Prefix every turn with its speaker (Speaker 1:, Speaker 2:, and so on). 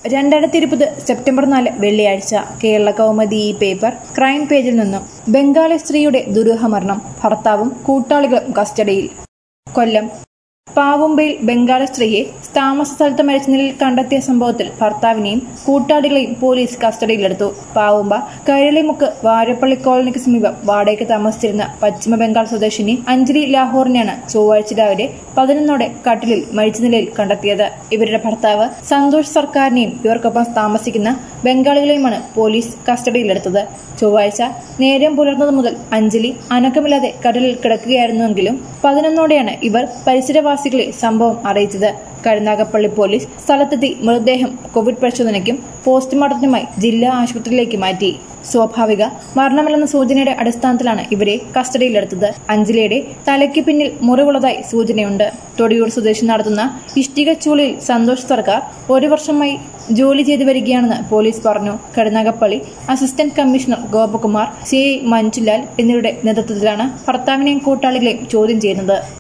Speaker 1: രണ്ടായിരത്തി ഇരുപത് സെപ്റ്റംബർ നാല് വെള്ളിയാഴ്ച കേരള കൗമുദി ഈ പേപ്പർ ക്രൈം പേജിൽ നിന്നും ബംഗാളി സ്ത്രീയുടെ ദുരൂഹമരണം ഭർത്താവും കൂട്ടാളികളും കസ്റ്റഡിയിൽ കൊല്ലം പാവുമ്പയിൽ ബംഗാളി സ്ത്രീയെ താമസ സ്ഥലത്ത് മരിച്ച നിലയിൽ കണ്ടെത്തിയ സംഭവത്തിൽ ഭർത്താവിനെയും കൂട്ടാളികളെയും പോലീസ് കസ്റ്റഡിയിലെടുത്തു പാവുമ്പ കൈരളിമുക്ക് വാരപ്പള്ളി കോളനിക്ക് സമീപം വാടകയ്ക്ക് താമസിച്ചിരുന്ന പശ്ചിമ ബംഗാൾ സ്വദേശിനി അഞ്ജലി ലാഹോറിനെയാണ് ചൊവ്വാഴ്ച രാവിലെ പതിനൊന്നോടെ കട്ടിലിൽ മരിച്ച നിലയിൽ കണ്ടെത്തിയത് ഇവരുടെ ഭർത്താവ് സന്തോഷ് സർക്കാരിനെയും ഇവർക്കൊപ്പം താമസിക്കുന്ന ബംഗാളികളെയുമാണ് പോലീസ് കസ്റ്റഡിയിലെടുത്തത് ചൊവ്വാഴ്ച നേരം പുലർന്നത് മുതൽ അഞ്ജലി അനക്കമില്ലാതെ കടലിൽ കിടക്കുകയായിരുന്നുവെങ്കിലും പതിനൊന്നോടെയാണ് ഇവർ പരിസരവാസികളെ സംഭവം അറിയിച്ചത് കരുനാഗപ്പള്ളി പോലീസ് സ്ഥലത്തെത്തി മൃതദേഹം കോവിഡ് പരിശോധനയ്ക്കും പോസ്റ്റ്മോർട്ടത്തിനുമായി ജില്ലാ ആശുപത്രിയിലേക്ക് മാറ്റി സ്വാഭാവിക മരണമല്ലെന്ന സൂചനയുടെ അടിസ്ഥാനത്തിലാണ് ഇവരെ കസ്റ്റഡിയിലെടുത്തത് അഞ്ജലിയുടെ തലയ്ക്ക് പിന്നിൽ മുറിവുള്ളതായി സൂചനയുണ്ട് തൊടിയൂർ സ്വദേശി നടത്തുന്ന ഇഷ്ടിക ചൂളിൽ സന്തോഷ് സർക്കാർ ഒരു വർഷമായി ജോലി ചെയ്തു വരികയാണെന്ന് പോലീസ് പറഞ്ഞു Karunagappally assistant commissioner Gopakumar C I Manjulal എന്നിവരുടെ നേതൃത്വത്തിലാണ് ഭർത്താവിനെയും കൂട്ടാളികളെയും ചോദ്യം ചെയ്യുന്നത്